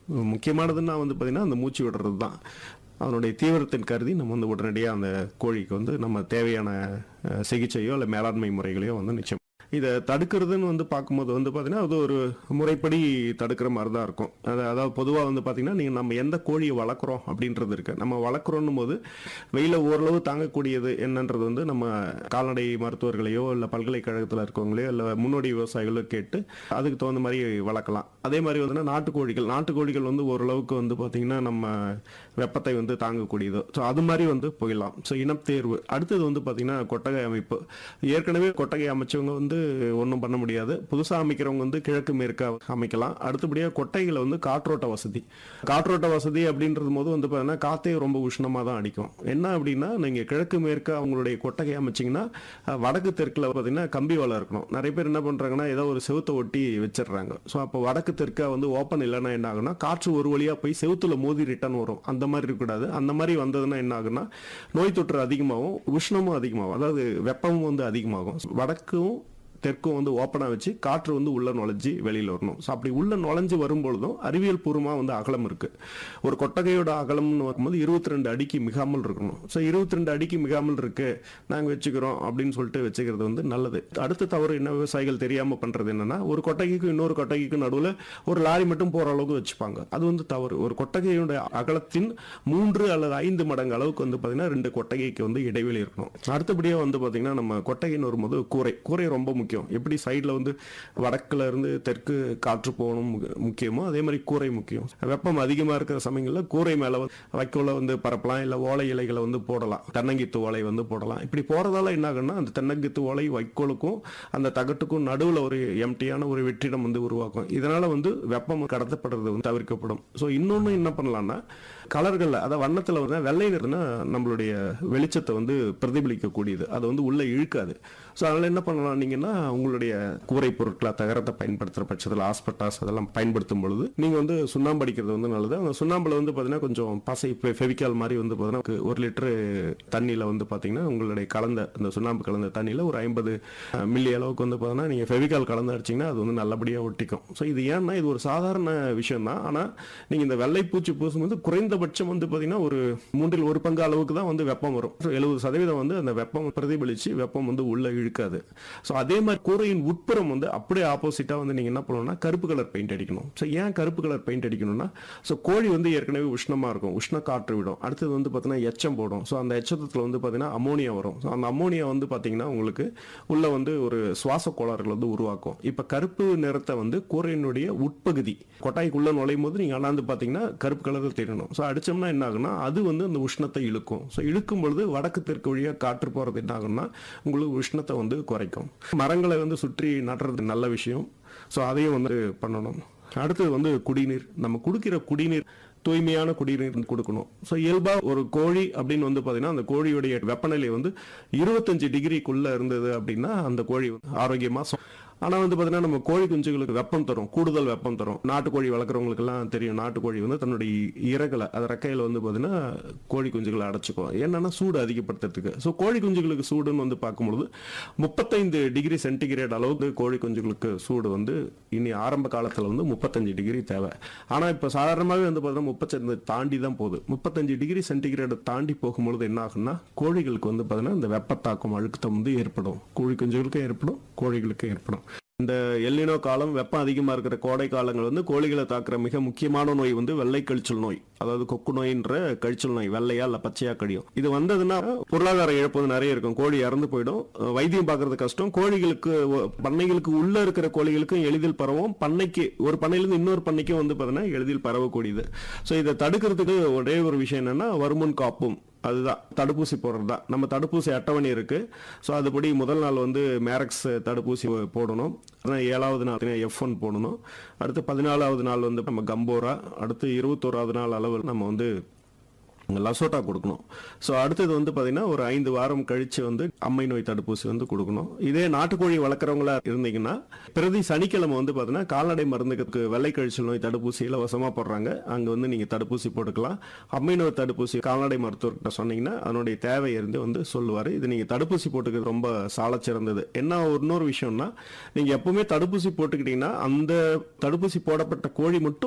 முக்கியமானதுன்னா வந்து பார்த்தீங்கன்னா அந்த மூச்சு விடுறது தான் அதனுடைய தீவிரத்தின் கருதி நம்ம வந்து உடனடியாக அந்த கோழிக்கு வந்து நம்ம தேவையான அஹ், சிகிச்சையோ இல்லை மேலாண்மை முறைகளையோ வந்து நிச்சயம் இதை தடுக்கிறதுன்னு வந்து பார்க்கும்போது வந்து பார்த்தீங்கன்னா அது ஒரு முறைப்படி தடுக்கிற மாதிரி தான் இருக்கும் அது அதாவது பொதுவாக வந்து பார்த்தீங்கன்னா நீங்கள் நம்ம எந்த கோழியை வளர்க்குறோம் அப்படின்றது இருக்கு நம்ம வளர்க்குறோன்னும் போது வெயில ஓரளவு தாங்கக்கூடியது என்னன்றது வந்து நம்ம கால்நடை மருத்துவர்களையோ இல்லை பல்கலைக்கழகத்தில் இருக்கவங்களையோ இல்லை முன்னோடி விவசாயிகளோ கேட்டு அதுக்கு தகுந்த மாதிரி வளர்க்கலாம் அதே மாதிரி வந்து நாட்டுக்கோழிகள் நாட்டுக்கோழிகள் வந்து ஓரளவுக்கு வந்து பார்த்தீங்கன்னா நம்ம வெப்பத்தை வந்து தாங்கக்கூடியது ஸோ அது மாதிரி வந்து போயிடலாம் ஸோ இனத்தேர்வு அடுத்தது வந்து பார்த்தீங்கன்னா கொட்டகை அமைப்பு ஏற்கனவே கொட்டகை அமைச்சவங்க வந்து ஒன்றும் பண்ண முடியாது புதுசாக அமைக்கிறவங்க வந்து கிழக்கு மேற்கா அமைக்கலாம் அடுத்தபடியாக கொட்டைகளை வந்து காற்றோட்ட வசதி காற்றோட்ட வசதி அப்படின்றது போது வந்து பார்த்தீங்கன்னா காற்றே ரொம்ப உஷ்ணமாக தான் அடிக்கும் என்ன அப்படின்னா நீங்கள் கிழக்கு மேற்கா அவங்களுடைய கொட்டகை அமைச்சிங்கன்னா அஹ், வடக்கு தெற்கில் பார்த்தீங்கன்னா கம்பி வலை இருக்கணும் நிறைய பேர் என்ன பண்ணுறாங்கன்னா ஏதோ ஒரு செவுத்தை ஒட்டி வச்சிடுறாங்க ஸோ அப்போ வடக்கு தெற்கா வந்து ஓப்பன் இல்லைன்னா என்ன ஆகுனா காற்று ஒரு வழியாக போய் செவுத்துல மோதி ரிட்டர்ன் வரும் அந்த மாதிரி இருக்கக்கூடாது அந்த மாதிரி வந்ததுன்னா என்ன ஆகுனா நோய் தொற்று அதிகமாகும் உஷ்ணமும் அதிகமாகும் அதாவது வெப்பமும் வந்து அதிகமாகும் வடக்கும் தெற்கும் வந்து ஓப்பனாக வச்சு காற்று வந்து உள்ள நுழைஞ்சு வெளியில் வரணும் ஸோ அப்படி உள்ள நுழைஞ்சு வரும்பொழுதும் அறிவியல் பூர்வமாக வந்து அகலம் இருக்கு ஒரு கொட்டகையோட அகலம்னு பார்க்கும்போது இருபத்தி ரெண்டு அடிக்கு மிகாமல் இருக்கணும் ஸோ இருபத்தி ரெண்டு அடிக்கு மிகாமல் இருக்கு நாங்கள் வச்சுக்கிறோம் அப்படின்னு சொல்லிட்டு வச்சுக்கிறது வந்து நல்லது அடுத்த தவறு என்ன விவசாயிகள் தெரியாமல் பண்ணுறது என்னன்னா ஒரு கொட்டகைக்கும் இன்னொரு கொட்டகைக்கும் நடுவில் ஒரு லாரி மட்டும் போகிற அளவுக்கு வச்சுப்பாங்க அது வந்து தவறு ஒரு கொட்டகையோட அகலத்தின் மூன்று அல்லது ஐந்து மடங்கு அளவுக்கு வந்து பார்த்தீங்கன்னா ரெண்டு கொட்டகைக்கு வந்து இடைவெளி இருக்கணும் அடுத்தபடியாக வந்து பார்த்தீங்கன்னா நம்ம கொட்டகைன்னு வரும்போது கூரை கூரை ரொம்ப முக்கியம் எப்படி சைடில் வந்து வடக்குல இருந்து தெற்கு காற்று போகணும் மு- முக்கியமோ அதே மாதிரி கூரை முக்கியம் வெப்பம் அதிகமாக இருக்கிற சமயங்களில் கூரை மேலே வைக்கோல வந்து பரப்பலாம் இல்லை ஓலை இலைகளை வந்து போடலாம் தென்னங்கித்து ஓலை வந்து போடலாம் இப்படி போகிறதால என்ன ஆகும்னா அந்த தென்னங்கித்து ஓலை வைக்கோலுக்கும் அந்த தகட்டுக்கும் நடுவில் ஒரு எம்டியான ஒரு வெற்றிடம் வந்து உருவாக்கும் இதனால் வந்து வெப்பம் கடத்தப்படுறது வந்து தவிர்க்கப்படும் ஸோ இன்னொன்று என்ன பண்ணலாம்னா கலர்களில் அதாவது வண்ணத்தில் வந்து வெள்ளை நிறம்னா நம்மளுடைய வெளிச்சத்தை வந்து பிரதிபலிக்கக்கூடியது அது வந்து உள்ளே இழுக்காது ஸோ அதனால் என்ன பண்ணலாம் நீங்கன்னா உங்களுடைய கூரை பொருட்களை தகரத்தை பயன்படுத்துகிற பட்சத்தில் ஆஸ்பட்டாஸ் அதெல்லாம் பயன்படுத்தும் பொழுது நீங்கள் வந்து சுண்ணாம்பு அடிக்கிறது வந்து நல்லது அந்த சுண்ணாம்பில் வந்து பார்த்தீங்கன்னா கொஞ்சம் பசை ஃபெவிக்கால் மாதிரி வந்து பார்த்தீங்கன்னா ஒரு லிட்டரு தண்ணியில் வந்து பார்த்தீங்கன்னா உங்களுடைய கலந்த அந்த சுண்ணாம்பு கலந்த தண்ணியில் ஒரு ஐம்பது மில்லி அளவுக்கு வந்து பார்த்தீங்கன்னா நீங்கள் ஃபெவிக்கால் கலந்து அடிச்சிங்கன்னா அது வந்து நல்லபடியாக ஒட்டிக்கும் ஸோ இது ஏன்னா இது ஒரு சாதாரண விஷயம் தான் ஆனால் நீங்கள் இந்த வெள்ளைப்பூச்சி பூசும்போது குறைந்தபட்சம் வந்து பார்த்தீங்கன்னா ஒரு மூன்றில் ஒரு பங்கு அளவுக்கு தான் வந்து வெப்பம் வரும் எழுபது சதவீதம் வந்து அந்த வெப்பம் பிரதிபலித்து வெப்பம் வந்து உள்ள இழுக்காது ஸோ அதே மாதிரி கூரையின் உட்புறம் வந்து அப்படியே ஆப்போசிட்டாக வந்து நீங்கள் என்ன பண்ணணும்னா கருப்பு கலர் பெயிண்ட் அடிக்கணும் ஸோ ஏன் கருப்பு கலர் பெயிண்ட் அடிக்கணும்னா ஸோ கோழி வந்து ஏற்கனவே உஷ்ணமாக இருக்கும் உஷ்ண காற்று விடும் அடுத்தது வந்து பார்த்தீங்கன்னா எச்சம் போடும் ஸோ அந்த எச்சத்தில் வந்து பார்த்தீங்கன்னா அமோனியா வரும் ஸோ அந்த அமோனியா வந்து பார்த்தீங்கன்னா உங்களுக்கு உள்ள வந்து ஒரு சுவாச கோளாறுகள் வந்து உருவாக்கும் இப்போ கருப்பு நிறத்தை வந்து கூரையினுடைய உட்பகுதி கொட்டாய்க்குள்ள நுழையும் போது நீங்கள் அண்ணாந்து பார்த்தீங்கன்னா கருப்பு கலரில் தெரியணும் ஸோ அடிச்சோம்னா என்ன ஆகும்னா அது வந்து அந்த உஷ்ணத்தை இழுக்கும் ஸோ இழுக்கும் பொழுது வடக்கு தெற்கு வழியாக காற்று போகிறது என்ன ஆகும்னா உங்களுக்கு உஷ்ணத்தை வந்து குறைக்கும் மரங்களை வந்து சுற்றி நடுறது நல்ல விஷயம் ஸோ அதையும் வந்து பண்ணணும் அடுத்தது வந்து குடிநீர் நம்ம குடிக்கிற குடிநீர் தூய்மையான குடிநீர் கொடுக்கணும் ஸோ இயல்பாக ஒரு கோழி அப்படின்னு வந்து பார்த்தீங்கன்னா அந்த கோழியுடைய வெப்பநிலை வந்து இருபத்தஞ்சு டிகிரிக்குள்ளே இருந்தது அப்படின்னா அந்த கோழி ஆரோக்கியமாக ஆனால் வந்து பார்த்தீங்கன்னா நம்ம கோழி குஞ்சுகளுக்கு வெப்பம் தரும் கூடுதல் வெப்பம் தரும் நாட்டுக்கோழி வளர்க்குறவங்களுக்கெல்லாம் தெரியும் நாட்டுக்கோழி வந்து தன்னுடைய இறகலை அது ரெக்கையில் வந்து பார்த்தீங்கன்னா கோழி குஞ்சுகளை அடைச்சிக்கும் என்னன்னா சூடு அதிகப்படுத்துறதுக்கு ஸோ கோழி குஞ்சுகளுக்கு சூடுன்னு வந்து பார்க்கும்பொழுது முப்பத்தைந்து டிகிரி சென்டிகிரேட் அளவுக்கு கோழி குஞ்சுகளுக்கு சூடு வந்து இனி ஆரம்ப காலத்தில் வந்து முப்பத்தஞ்சு டிகிரி தேவை ஆனால் இப்போ சாதாரணமாகவே வந்து பார்த்தீங்கன்னா முப்பத்தஞ்சு தாண்டி தான் போகுது முப்பத்தஞ்சு டிகிரி சென்டிகிரேட் தாண்டி போகும்பொழுது என்ன ஆகும்னா கோழிகளுக்கு வந்து பார்த்தீங்கன்னா இந்த வெப்பத்தாக்கம் அழுத்தம் வந்து ஏற்படும் கோழி குஞ்சுகளுக்கும் ஏற்படும் கோழிகளுக்கும் ஏற்படும் இந்த எல்லினோ காலம் வெப்பம் அதிகமாக இருக்கிற கோடை காலங்கள் வந்து கோழிகளை தாக்குற மிக முக்கியமான நோய் வந்து வெள்ளை கழிச்சல் நோய் அதாவது கொக்கு நோயின்ற கழிச்சல் நோய் வெள்ளையா இல்லை பச்சையா கழியும் இது வந்ததுன்னா பொருளாதார இழப்பு வந்து நிறைய இருக்கும் கோழி இறந்து போயிடும் அஹ் வைத்தியம் பார்க்கறது கஷ்டம் கோழிகளுக்கு ஒ- பண்ணைகளுக்கு உள்ள இருக்கிற கோழிகளுக்கும் எளிதில் பரவும் பண்ணைக்கு ஒரு பண்ணையிலிருந்து இன்னொரு பண்ணைக்கும் வந்து பார்த்தீங்கன்னா எளிதில் பரவக்கூடியது ஸோ இதை தடுக்கிறதுக்கு ஒரே ஒரு விஷயம் என்னன்னா வருமுன் காப்பும் அதுதான் தடுப்பூசி போடுறது தான் நம்ம தடுப்பூசி அட்டவணை இருக்கு ஸோ அதுபடி முதல் நாள் வந்து மேரக்ஸ் தடுப்பூசி போடணும் அப்புறம் ஏழாவது நாள் எஃப் ஒன் போடணும் அடுத்து பதினாலாவது நாள் வந்து நம்ம கம்போரா அடுத்து இருபத்தோராவது நாள் அளவில் நம்ம வந்து லசோட்டா கொடுக்கணும் ஸோ அடுத்தது வந்து பார்த்தீங்கன்னா ஒரு ஐந்து வாரம் கழிச்சு வந்து அம்மை நோய் தடுப்பூசி வந்து கொடுக்கணும் இதே நாட்டுக்கோழி வளர்க்குறவங்களா இருந்தீங்கன்னா பிரதி சனிக்கிழமை வந்து பார்த்தீங்கன்னா கால்நடை மருந்துக்கு வெள்ளை கழிச்சல் நோய் தடுப்பூசி இலவசமாக போடுறாங்க அங்கே வந்து நீங்கள் தடுப்பூசி போட்டுக்கலாம் அம்மை நோய் தடுப்பூசி கால்நடை மருத்துவர்கிட்ட சொன்னீங்கன்னா அதனுடைய தேவை இருந்து வந்து சொல்லுவார் இது நீங்கள் தடுப்பூசி போட்டுக்கிறது ரொம்ப சாலச் சிறந்தது என்ன இன்னொரு விஷயம்னா நீங்கள் எப்பவுமே தடுப்பூசி போட்டுக்கிட்டீங்கன்னா அந்த தடுப்பூசி போடப்பட்ட கோழி மட்டும்